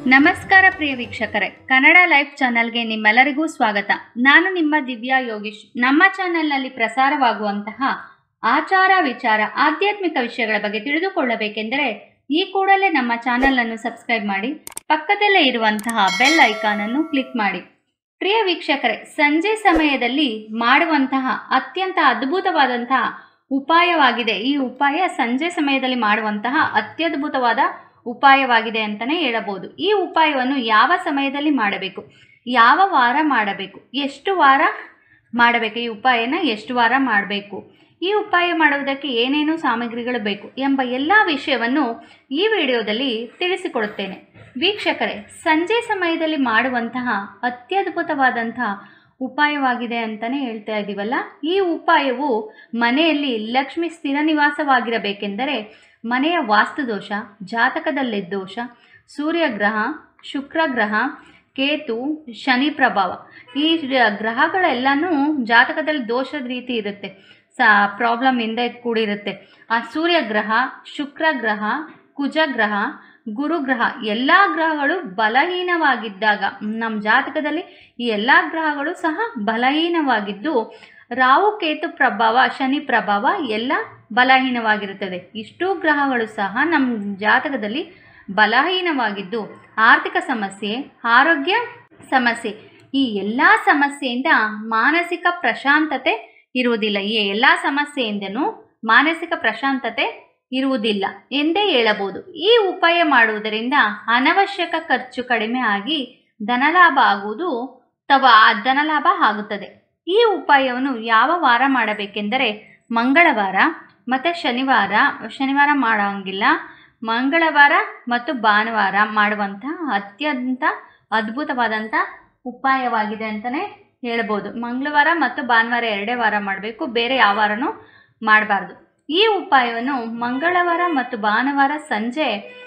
ನಮಸ್ಕಾರ ಪ್ರಿಯ ವೀಕ್ಷಕರೇ ಕನ್ನಡ ಲೈಫ್ ಚಾನಲ್ಗೆ ನಿಮ್ಮೆಲ್ಲರಿಗೂ ಸ್ವಾಗತ ನಾನು ನಿಮ್ಮ ದಿವ್ಯಾ ಯೋಗೀಶ್ ನಮ್ಮ ಚಾನೆಲ್ನಲ್ಲಿ ಪ್ರಸಾರವಾಗುವಂತಹ ಆಚಾರ ವಿಚಾರ ಆಧ್ಯಾತ್ಮಿಕ ವಿಷಯಗಳ ಬಗ್ಗೆ ತಿಳಿದುಕೊಳ್ಳಬೇಕೆಂದರೆ ಈ ಕೂಡಲೇ ನಮ್ಮ ಚಾನೆಲ್ ಅನ್ನು ಸಬ್ಸ್ಕ್ರೈಬ್ ಮಾಡಿ ಪಕ್ಕದಲ್ಲೇ ಇರುವಂತಹ ಬೆಲ್ ಐಕಾನ್ ಅನ್ನು ಕ್ಲಿಕ್ ಮಾಡಿ ಪ್ರಿಯ ವೀಕ್ಷಕರೇ ಸಂಜೆ ಸಮಯದಲ್ಲಿ ಮಾಡುವಂತಹ ಅತ್ಯಂತ ಅದ್ಭುತವಾದಂತಹ ಉಪಾಯವಾಗಿದೆ ಈ ಉಪಾಯ ಸಂಜೆ ಸಮಯದಲ್ಲಿ ಮಾಡುವಂತಹ ಅತ್ಯದ್ಭುತವಾದ ಉಪಾಯವಾಗಿದೆ ಅಂತಲೇ ಹೇಳಬಹುದು ಈ ಉಪಾಯವನ್ನು ಯಾವ ಸಮಯದಲ್ಲಿ ಮಾಡಬೇಕು ಯಾವ ವಾರ ಮಾಡಬೇಕು ಎಷ್ಟು ವಾರ ಮಾಡಬೇಕು ಈ ಉಪಾಯನ ಎಷ್ಟು ವಾರ ಮಾಡಬೇಕು ಈ ಉಪಾಯ ಮಾಡುವುದಕ್ಕೆ ಏನೇನು ಸಾಮಗ್ರಿಗಳು ಬೇಕು ಎಂಬ ಎಲ್ಲ ವಿಷಯವನ್ನು ಈ ವಿಡಿಯೋದಲ್ಲಿ ತಿಳಿಸಿಕೊಡುತ್ತೇನೆ ವೀಕ್ಷಕರೇ ಸಂಜೆ ಸಮಯದಲ್ಲಿ ಮಾಡುವಂತಹ ಅತ್ಯದ್ಭುತವಾದಂತಹ ಉಪಾಯವಾಗಿದೆ ಅಂತಲೇ ಹೇಳ್ತಾ ಇದ್ದೀವಲ್ಲ ಈ ಉಪಾಯವು ಮನೆಯಲ್ಲಿ ಲಕ್ಷ್ಮಿ ಸ್ಥಿರ ನಿವಾಸವಾಗಿರಬೇಕೆಂದರೆ ಮನೆಯ ವಾಸ್ತುದೋಷ ಜಾತಕದಲ್ಲಿ ದೋಷ ಸೂರ್ಯಗ್ರಹ ಶುಕ್ರಗ್ರಹ ಕೇತು ಶನಿ ಪ್ರಭಾವ ಈ ಗ್ರಹಗಳೆಲ್ಲನೂ ಜಾತಕದಲ್ಲಿ ದೋಷದ ರೀತಿ ಇರುತ್ತೆ ಸ ಪ್ರಾಬ್ಲಮ್ ಇಂದ ಕೂಡಿರುತ್ತೆ ಆ ಸೂರ್ಯಗ್ರಹ ಶುಕ್ರಗ್ರಹ ಕುಜಗ್ರಹ ಗುರುಗ್ರಹ ಎಲ್ಲ ಗ್ರಹಗಳು ಬಲಹೀನವಾಗಿದ್ದಾಗ ನಮ್ಮ ಜಾತಕದಲ್ಲಿ ಈ ಎಲ್ಲ ಗ್ರಹಗಳು ಸಹ ಬಲಹೀನವಾಗಿದ್ದು ರಾಹು ಕೇತು ಪ್ರಭಾವ ಶನಿ ಪ್ರಭಾವ ಎಲ್ಲ ಬಲಹೀನವಾಗಿರುತ್ತದೆ ಇಷ್ಟೂ ಗ್ರಹಗಳು ಸಹ ನಮ್ಮ ಜಾತಕದಲ್ಲಿ ಬಲಹೀನವಾಗಿದ್ದು ಆರ್ಥಿಕ ಸಮಸ್ಯೆ ಆರೋಗ್ಯ ಸಮಸ್ಯೆ ಈ ಎಲ್ಲ ಸಮಸ್ಯೆಯಿಂದ ಮಾನಸಿಕ ಪ್ರಶಾಂತತೆ ಇರುವುದಿಲ್ಲ ಈ ಎಲ್ಲ ಸಮಸ್ಯೆಯಿಂದನೂ ಮಾನಸಿಕ ಪ್ರಶಾಂತತೆ ಇರುವುದಿಲ್ಲ ಎಂದೇ ಹೇಳಬಹುದು ಈ ಉಪಾಯ ಮಾಡುವುದರಿಂದ ಅನವಶ್ಯಕ ಖರ್ಚು ಕಡಿಮೆ ಆಗಿ ಧನಲಾಭ ಆಗುವುದು ತವ ಧನಲಾಭ ಆಗುತ್ತದೆ ಈ ಉಪಾಯವನ್ನು ಯಾವ ವಾರ ಮಾಡಬೇಕೆಂದರೆ ಮಂಗಳವಾರ ಮತ್ತು ಶನಿವಾರ ಶನಿವಾರ ಮಾಡೋಂಗಿಲ್ಲ ಮಂಗಳವಾರ ಮತ್ತು ಭಾನುವಾರ ಮಾಡುವಂಥ ಅತ್ಯಂತ ಅದ್ಭುತವಾದಂಥ ಉಪಾಯವಾಗಿದೆ ಅಂತಲೇ ಹೇಳ್ಬೋದು ಮಂಗಳವಾರ ಮತ್ತು ಭಾನುವಾರ ಎರಡೇ ವಾರ ಮಾಡಬೇಕು ಬೇರೆ ಯಾವ ವಾರನೂ ಮಾಡಬಾರ್ದು ಈ ಉಪಾಯವನ್ನು ಮಂಗಳವಾರ ಮತ್ತು ಭಾನುವಾರ ಸಂಜೆ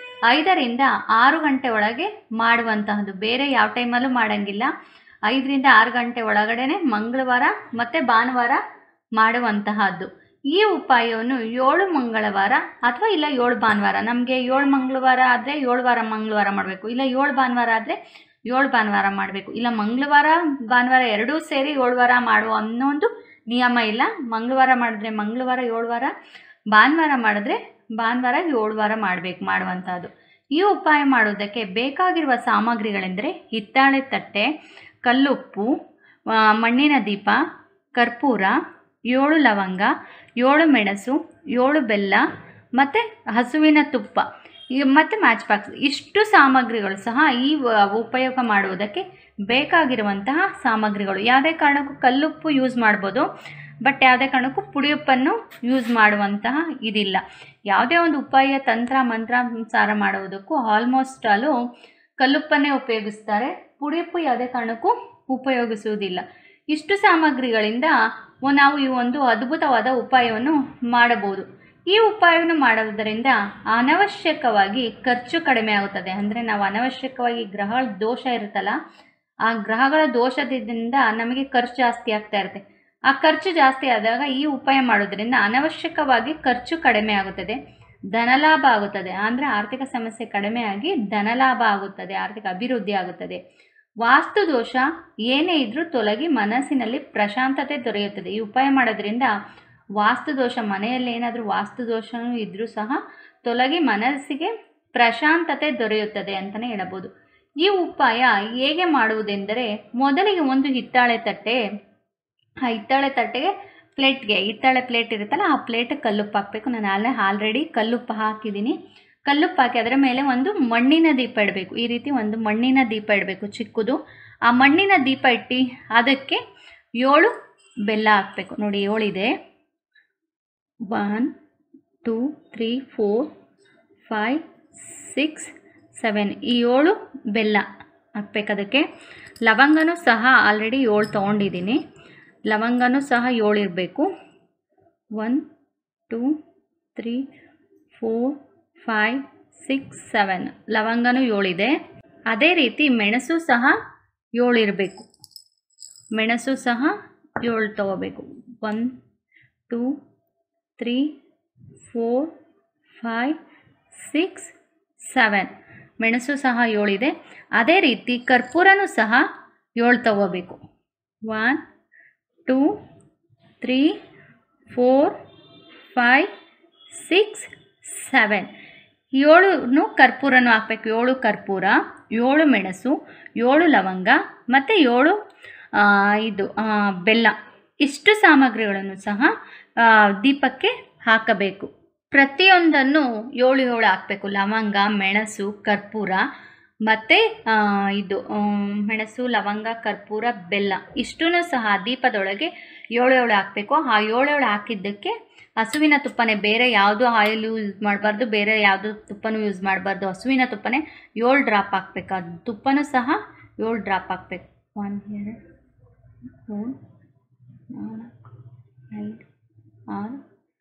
ಐದರಿಂದ ಆರು ಗಂಟೆ ಒಳಗೆ ಮಾಡುವಂತಹದ್ದು ಬೇರೆ ಯಾವ ಟೈಮಲ್ಲೂ ಮಾಡೋಂಗಿಲ್ಲ ಐದರಿಂದ ಆರು ಗಂಟೆ ಒಳಗಡೆನೆ ಮಂಗಳವಾರ ಮತ್ತು ಭಾನುವಾರ ಮಾಡುವಂತಹದ್ದು ಈ ಉಪಾಯವನ್ನು ಏಳು ಮಂಗಳವಾರ ಅಥವಾ ಇಲ್ಲ ಏಳು ಭಾನುವಾರ ನಮಗೆ ಏಳು ಮಂಗಳವಾರ ಆದರೆ ಏಳು ವಾರ ಮಂಗಳವಾರ ಮಾಡಬೇಕು ಇಲ್ಲ ಏಳು ಭಾನುವಾರ ಆದರೆ ಏಳು ಭಾನುವಾರ ಮಾಡಬೇಕು ಇಲ್ಲ ಮಂಗಳವಾರ ಭಾನುವಾರ ಎರಡೂ ಸೇರಿ ಏಳು ವಾರ ಮಾಡುವ ಅನ್ನೋ ಒಂದು ನಿಯಮ ಇಲ್ಲ ಮಂಗಳವಾರ ಮಾಡಿದ್ರೆ ಮಂಗಳವಾರ ಏಳು ವಾರ ಭಾನುವಾರ ಮಾಡಿದ್ರೆ ಭಾನುವಾರ ಏಳು ವಾರ ಮಾಡಬೇಕು ಮಾಡುವಂಥದ್ದು ಈ ಉಪಾಯ ಮಾಡುವುದಕ್ಕೆ ಬೇಕಾಗಿರುವ ಸಾಮಗ್ರಿಗಳೆಂದರೆ ಹಿತ್ತಾಳೆ ತಟ್ಟೆ ಕಲ್ಲುಪ್ಪು ಆ, ಮಣ್ಣಿನ ದೀಪ ಕರ್ಪೂರ ಏಳು ಲವಂಗ ಏಳು ಮೆಣಸು ಏಳು ಬೆಲ್ಲ ಮತ್ತು ಹಸುವಿನ ತುಪ್ಪ ಈ- ಮತ್ತು ಮ್ಯಾಚ್ ಬಾಕ್ಸ್ ಇಷ್ಟು ಸಾಮಗ್ರಿಗಳು ಸಹ ಈ ವ- ಉಪಯೋಗ ಮಾಡುವುದಕ್ಕೆ ಬೇಕಾಗಿರುವಂತಹ ಸಾಮಗ್ರಿಗಳು ಯಾವುದೇ ಕಾರಣಕ್ಕೂ ಕಲ್ಲುಪ್ಪು ಯೂಸ್ ಮಾಡ್ಬೋದು ಬಟ್ ಯಾವುದೇ ಕಾರಣಕ್ಕೂ ಪುಡಿಯುಪ್ಪನ್ನು ಯೂಸ್ ಮಾಡುವಂತಹ ಇದಿಲ್ಲ ಯಾವುದೇ ಒಂದು ಉಪಾಯ ತಂತ್ರ ಮಂತ್ರ ಸಾರ ಮಾಡುವುದಕ್ಕೂ ಆಲ್ಮೋಸ್ಟ್ ಅಲ್ಲೂ ಕಲ್ಲುಪ್ಪನ್ನೇ ಉಪಯೋಗಿಸ್ತಾರೆ ಪುಡಿಯುಪ್ಪು ಯಾವುದೇ ಕಾರಣಕ್ಕೂ ಉಪಯೋಗಿಸುವುದಿಲ್ಲ ಇಷ್ಟು ಸಾಮಗ್ರಿಗಳಿಂದ ಒ- ನಾವು ಈ ಒಂದು ಅದ್ಭುತವಾದ ಉಪಾಯವನ್ನು ಮಾಡಬಹುದು ಈ ಉಪಾಯವನ್ನು ಮಾಡುವುದರಿಂದ ಅನವಶ್ಯಕವಾಗಿ ಖರ್ಚು ಕಡಿಮೆ ಆಗುತ್ತದೆ ಅಂದರೆ ನಾವು ಅನವಶ್ಯಕವಾಗಿ ಗ್ರಹಗಳ ದೋಷ ಇರುತ್ತಲ್ಲ ಆ ಗ್ರಹಗಳ ದೋಷದಿಂದ ನಮಗೆ ಖರ್ಚು ಜಾಸ್ತಿ ಆಗ್ತಾ ಇರುತ್ತೆ ಆ ಖರ್ಚು ಜಾಸ್ತಿ ಆದಾಗ ಈ ಉಪಾಯ ಮಾಡೋದ್ರಿಂದ ಅನವಶ್ಯಕವಾಗಿ ಖರ್ಚು ಕಡಿಮೆ ಆಗುತ್ತದೆ ಧನಲಾಭ ಆಗುತ್ತದೆ ಅಂದರೆ ಆರ್ಥಿಕ ಸಮಸ್ಯೆ ಕಡಿಮೆ ಆಗಿ ಧನಲಾಭ ಆಗುತ್ತದೆ ಆರ್ಥಿಕ ಅಭಿವೃದ್ಧಿ ಆಗುತ್ತದೆ ವಾಸ್ತು ದೋಷ ಏನೇ ಇದ್ರೂ ತೊಲಗಿ ಮನಸ್ಸಿನಲ್ಲಿ ಪ್ರಶಾಂತತೆ ದೊರೆಯುತ್ತದೆ ಈ ಉಪಾಯ ಮಾಡೋದ್ರಿಂದ ವಾಸ್ತು ದೋಷ ಮನೆಯಲ್ಲಿ ಏನಾದರೂ ವಾಸ್ತು ದೋಷನೂ ಇದ್ದರೂ ಸಹ ತೊಲಗಿ ಮನಸ್ಸಿಗೆ ಪ್ರಶಾಂತತೆ ದೊರೆಯುತ್ತದೆ ಅಂತಲೇ ಹೇಳಬಹುದು ಈ ಉಪಾಯ ಹೇಗೆ ಮಾಡುವುದೆಂದರೆ ಮೊದಲಿಗೆ ಒಂದು ಹಿತ್ತಾಳೆ ತಟ್ಟೆ ಆ ಹಿತ್ತಾಳೆ ತಟ್ಟೆಗೆ ಪ್ಲೇಟ್ಗೆ ಹಿತ್ತಾಳೆ ಪ್ಲೇಟ್ ಇರುತ್ತಲ್ಲ ಆ ಪ್ಲೇಟ್ ಕಲ್ಲುಪ್ಪು ಹಾಕಬೇಕು ನಾನು ಅಲ್ಲೇ ಆಲ್ರೆಡಿ ಕಲ್ಲುಪ್ಪು ಹಾಕಿದ್ದೀನಿ ಕಲ್ಲುಪ್ಪು ಹಾಕಿ ಅದರ ಮೇಲೆ ಒಂದು ಮಣ್ಣಿನ ದೀಪ ಇಡಬೇಕು ಈ ರೀತಿ ಒಂದು ಮಣ್ಣಿನ ದೀಪ ಇಡಬೇಕು ಚಿಕ್ಕದು ಆ ಮಣ್ಣಿನ ದೀಪ ಇಟ್ಟು ಅದಕ್ಕೆ ಏಳು ಬೆಲ್ಲ ಹಾಕಬೇಕು ನೋಡಿ ಏಳಿದೆ one two three four five six seven ಈ ಏಳು ಬೆಲ್ಲ ಹಾಕ್ಬೇಕು ಅದಕ್ಕೆ ಲವಂಗನೂ ಸಹ ಆಲ್ರೆಡಿ ಏಳು ತೊಗೊಂಡಿದ್ದೀನಿ ಲವಂಗನೂ ಸಹ ಏಳು ಇರಬೇಕು one two three four five six seven ಲವಂಗನೂ ಏಳಿದೆ ಅದೇ ರೀತಿ ಮೆಣಸು ಸಹ ಏಳು ಇರಬೇಕು ಮೆಣಸು ಸಹ ಏಳು ತೊಗೋಬೇಕು one two three four five six seven ಮೆಣಸು ಸಹ ಏಳಿದೆ ಅದೇ ರೀತಿ ಕರ್ಪೂರನೂ ಸಹ ಏಳು ತಗೋಬೇಕು one two three four five six seven ಏಳು ಕರ್ಪೂರನೂ ಹಾಕ್ಬೇಕು ಏಳು ಕರ್ಪೂರ ಏಳು ಮೆಣಸು ಏಳು ಲವಂಗ ಮತ್ತು ಏಳು ಆ, ಇದು ಆ, ಬೆಲ್ಲ ಇಷ್ಟು ಸಾಮಗ್ರಿಗಳನ್ನು ಸಹ ಆ, ದೀಪಕ್ಕೆ ಹಾಕಬೇಕು ಪ್ರತಿಯೊಂದನ್ನು ಏಳು ಏಳು ಹಾಕಬೇಕು ಲವಂಗ ಮೆಣಸು ಕರ್ಪೂರ ಮತ್ತು ಇದು ಆಮ್, ಮೆಣಸು ಲವಂಗ ಕರ್ಪೂರ ಬೆಲ್ಲ ಇಷ್ಟೂ ಸಹ ದೀಪದೊಳಗೆ ಏಳು ಏಳು ಹಾಕಬೇಕು ಆ ಏಳು ಏಳು ಹಾಕಿದ್ದಕ್ಕೆ ಹಸುವಿನ ತುಪ್ಪನೇ ಬೇರೆ ಯಾವುದು ಆಯಿಲ್ ಯೂಸ್ ಮಾಡಬಾರ್ದು ಬೇರೆ ಯಾವುದು ತುಪ್ಪನೂ ಯೂಸ್ ಮಾಡಬಾರ್ದು ಹಸುವಿನ ತುಪ್ಪನೇ ಏಳು ಡ್ರಾಪ್ ಹಾಕ್ಬೇಕು ಅದು ತುಪ್ಪನೂ ಸಹ ಏಳು ಡ್ರಾಪ್ ಹಾಕ್ಬೇಕು ಒನ್ ಎರಡು ಮೂರು ನಾಲ್ಕು ಐದು ಆರು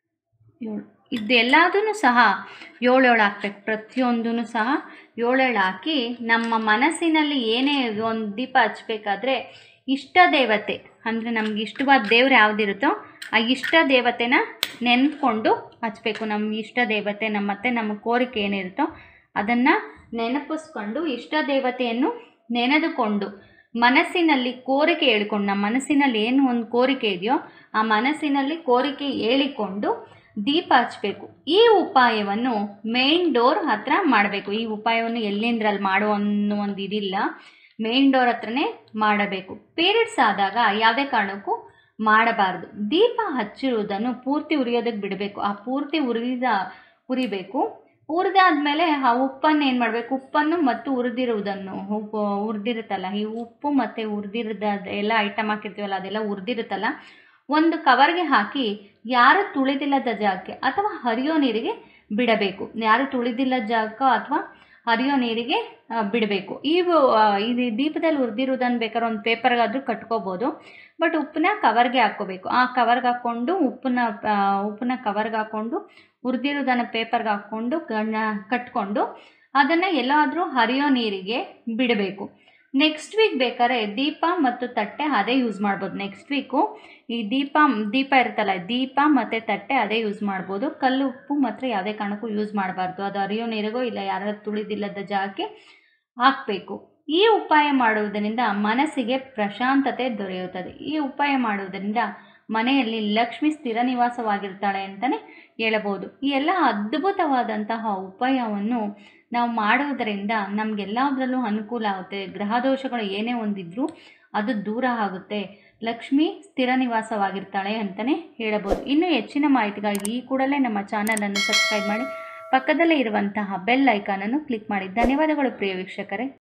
ಏಳು ಇದೆಲ್ಲದೂ ಸಹ ಏಳು ಏಳು ಹಾಕ್ಬೇಕು ಪ್ರತಿಯೊಂದೂ ಸಹ ಏಳೇಳು ಹಾಕಿ ನಮ್ಮ ಮನಸ್ಸಿನಲ್ಲಿ ಏನೇ ಒಂದು ದೀಪ ಹಚ್ಬೇಕಾದ್ರೆ ಇಷ್ಟ ದೇವತೆ ಅಂದರೆ ನಮ್ಗೆ ಇಷ್ಟವಾದ ದೇವ್ರು ಯಾವುದಿರುತ್ತೋ ಆ ಇಷ್ಟ ದೇವತೆನ ನೆನ್ಕೊಂಡು ಹಚ್ಬೇಕು ನಮ್ಮ ಇಷ್ಟ ದೇವತೆ ನಮ್ಮ ಮತ್ತೆ ನಮ್ಮ ಕೋರಿಕೆ ಏನಿರುತ್ತೋ ಅದನ್ನು ನೆನಪಿಸ್ಕೊಂಡು ಇಷ್ಟ ದೇವತೆಯನ್ನು ನೆನೆದುಕೊಂಡು ಮನಸ್ಸಿನಲ್ಲಿ ಕೋರಿಕೆ ಹೇಳ್ಕೊಂಡು ನಮ್ಮ ಮನಸ್ಸಿನಲ್ಲಿ ಏನು ಒಂದು ಕೋರಿಕೆ ಇದೆಯೋ ಆ ಮನಸ್ಸಿನಲ್ಲಿ ಕೋರಿಕೆ ಹೇಳಿಕೊಂಡು ದೀಪ ಹಚ್ಚಬೇಕು ಈ ಉಪಾಯವನ್ನು ಮೇನ್ ಡೋರ್ ಹತ್ರ ಮಾಡಬೇಕು ಈ ಉಪಾಯವನ್ನು ಎಲ್ಲಿಂದ್ರಲ್ಲಿ ಮಾಡೋ ಅನ್ನೋ ಒಂದು ಇದಿಲ್ಲ ಮೇನ್ ಡೋರ್ ಹತ್ರನೇ ಮಾಡಬೇಕು ಪೀರಿಯಡ್ಸ್ ಆದಾಗ ಯಾವುದೇ ಕಾರಣಕ್ಕೂ ಮಾಡಬಾರ್ದು ದೀಪ ಹಚ್ಚಿರುವುದನ್ನು ಪೂರ್ತಿ ಉರಿಯೋದಕ್ಕೆ ಬಿಡಬೇಕು ಆ ಪೂರ್ತಿ ಉರಿದ ಉರಿಬೇಕು ಹುರಿದಾದ್ಮೇಲೆ ಆ ಉಪ್ಪನ್ನು ಏನು ಮಾಡಬೇಕು ಉಪ್ಪನ್ನು ಮತ್ತು ಹುರಿದಿರುವುದನ್ನು ಉಪ್ಪು ಹುರಿದಿರುತ್ತಲ್ಲ ಈ ಉಪ್ಪು ಮತ್ತು ಹುರಿದಿರೋದ ಎಲ್ಲ ಐಟಮ್ ಹಾಕಿರ್ತೀವಲ್ಲ ಅದೆಲ್ಲ ಹುರಿದಿರುತ್ತಲ್ಲ ಒಂದು ಕವರ್ಗೆ ಹಾಕಿ ಯಾರು ತುಳಿದಿಲ್ಲದ ಜಾಗಕ್ಕೆ ಅಥವಾ ಹರಿಯೋ ನೀರಿಗೆ ಬಿಡಬೇಕು ಯಾರು ತುಳಿದಿಲ್ಲ ಜಾಗಕ್ಕೋ ಅಥವಾ ಹರಿಯೋ ನೀರಿಗೆ ಬಿಡಬೇಕು ಇವು ಆ, ಇದು ದೀಪದಲ್ಲಿ ಹುರಿದಿರೋದನ್ನು ಬೇಕಾದ್ರೆ ಒಂದು ಪೇಪರ್ಗಾದರೂ ಕಟ್ಕೋಬೋದು ಬಟ್ ಉಪ್ಪನ್ನ ಕವರ್ಗೆ ಹಾಕ್ಕೋಬೇಕು ಆ ಕವರ್ಗೆ ಹಾಕ್ಕೊಂಡು ಉಪ್ಪನ್ನ ಆ, ಉಪ್ಪನ್ನ ಕವರ್ಗೆ ಹಾಕ್ಕೊಂಡು ಹುರಿದಿರೋದನ್ನು ಪೇಪರ್ಗೆ ಹಾಕ್ಕೊಂಡು ಗಣ್ಣ ಕಟ್ಕೊಂಡು ಅದನ್ನು ಎಲ್ಲಾದರೂ ಹರಿಯೋ ನೀರಿಗೆ ಬಿಡಬೇಕು ನೆಕ್ಸ್ಟ್ ವೀಕ್ ಬೇಕಾದ್ರೆ ದೀಪ ಮತ್ತು ತಟ್ಟೆ ಅದೇ ಯೂಸ್ ಮಾಡ್ಬೋದು ನೆಕ್ಸ್ಟ್ ವೀಕು ಈ ದೀಪ ದೀಪ ಇರುತ್ತಲ್ಲ ದೀಪ ಮತ್ತು ತಟ್ಟೆ ಅದೇ ಯೂಸ್ ಮಾಡ್ಬೋದು ಕಲ್ಲು ಉಪ್ಪು ಮಾತ್ರ ಯಾವುದೇ ಕಾರಣಕ್ಕೂ ಯೂಸ್ ಮಾಡಬಾರ್ದು ಅದು ಹರಿಯೋ ನೀರಿಗೋ ಇಲ್ಲ ಯಾರು ತುಳಿದಿಲ್ಲದ ಜಾಗಕ್ಕೆ ಹಾಕಬೇಕು ಈ ಉಪಾಯ ಮಾಡುವುದರಿಂದ ಮನಸ್ಸಿಗೆ ಪ್ರಶಾಂತತೆ ದೊರೆಯುತ್ತದೆ ಈ ಉಪಾಯ ಮಾಡುವುದರಿಂದ ಮನೆಯಲ್ಲಿ ಲಕ್ಷ್ಮಿ ಸ್ಥಿರ ನಿವಾಸವಾಗಿರ್ತಾಳೆ ಅಂತಲೇ ಹೇಳಬಹುದು ಈ ಎಲ್ಲ ಅದ್ಭುತವಾದಂತಹ ಉಪಾಯವನ್ನು ನಾವು ಮಾಡುವುದರಿಂದ ನಮಗೆಲ್ಲದರಲ್ಲೂ ಅನುಕೂಲ ಆಗುತ್ತೆ ಗ್ರಹ ದೋಷಗಳು ಏನೇ ಒಂದಿದ್ರೂ ಅದು ದೂರ ಆಗುತ್ತೆ ಲಕ್ಷ್ಮಿ ಸ್ಥಿರ ನಿವಾಸವಾಗಿರ್ತಾಳೆ ಅಂತಲೇ ಹೇಳಬಹುದು ಇನ್ನು ಹೆಚ್ಚಿನ ಮಾಹಿತಿಗಾಗಿ ಈ ಕೂಡಲೇ ನಮ್ಮ ಚಾನಲನ್ನು ಸಬ್ಸ್ಕ್ರೈಬ್ ಮಾಡಿ ಪಕ್ಕದಲ್ಲೇ ಇರುವಂತಹ ಬೆಲ್ ಐಕಾನನ್ನು ಕ್ಲಿಕ್ ಮಾಡಿ ಧನ್ಯವಾದಗಳು ಪ್ರಿಯ ವೀಕ್ಷಕರೇ